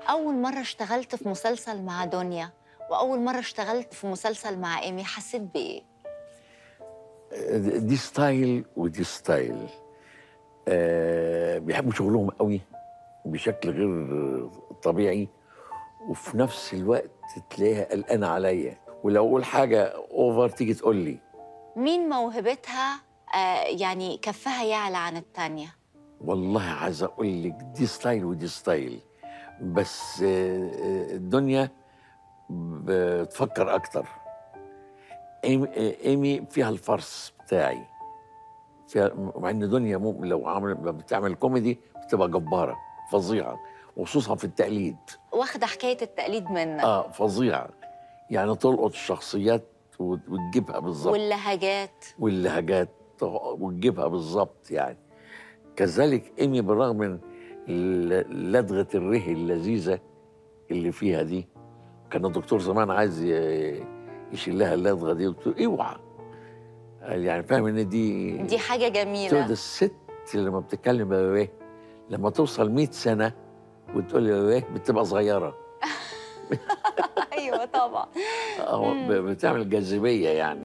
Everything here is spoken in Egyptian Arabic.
أول مرة اشتغلت في مسلسل مع دنيا وأول مرة اشتغلت في مسلسل مع إيمي حسيت بإيه؟ دي ستايل ودي ستايل آه بيحبوا شغلهم قوي بشكل غير طبيعي وفي نفس الوقت تلاقيها قلقانه عليا ولو اقول حاجه اوفر تيجي تقول لي مين موهبتها آه يعني كفها يعلى عن التانية؟ والله عايز اقول لك دي ستايل ودي ستايل بس آه، آه، الدنيا بتفكر اكتر ايمي آه، إيمي فيها الفرس بتاعي فيها مع ان دنيا مو لو عمل بتعمل كوميدي بتبقى جباره فظيعه وخصوصا في التقليد واخدة حكاية التقليد منك اه فظيعه يعني تلقط الشخصيات وت- وتجيبها بالظبط واللهجات واللهجات وتجيبها بالظبط يعني كذلك ايمي بالرغم من ل- لدغه الره اللذيذه اللي فيها دي كان الدكتور زمان عايز ي- يشيل لها اللدغه دي قلت له اوعى قال يعني فاهم ان دي دي حاجة قلت له ده جميلة الست لما بتتكلم بالره لما توصل 100 سنه وتقول الره بتبقى صغيره أيوة طبعا اه ب- بتعمل جاذبيه يعني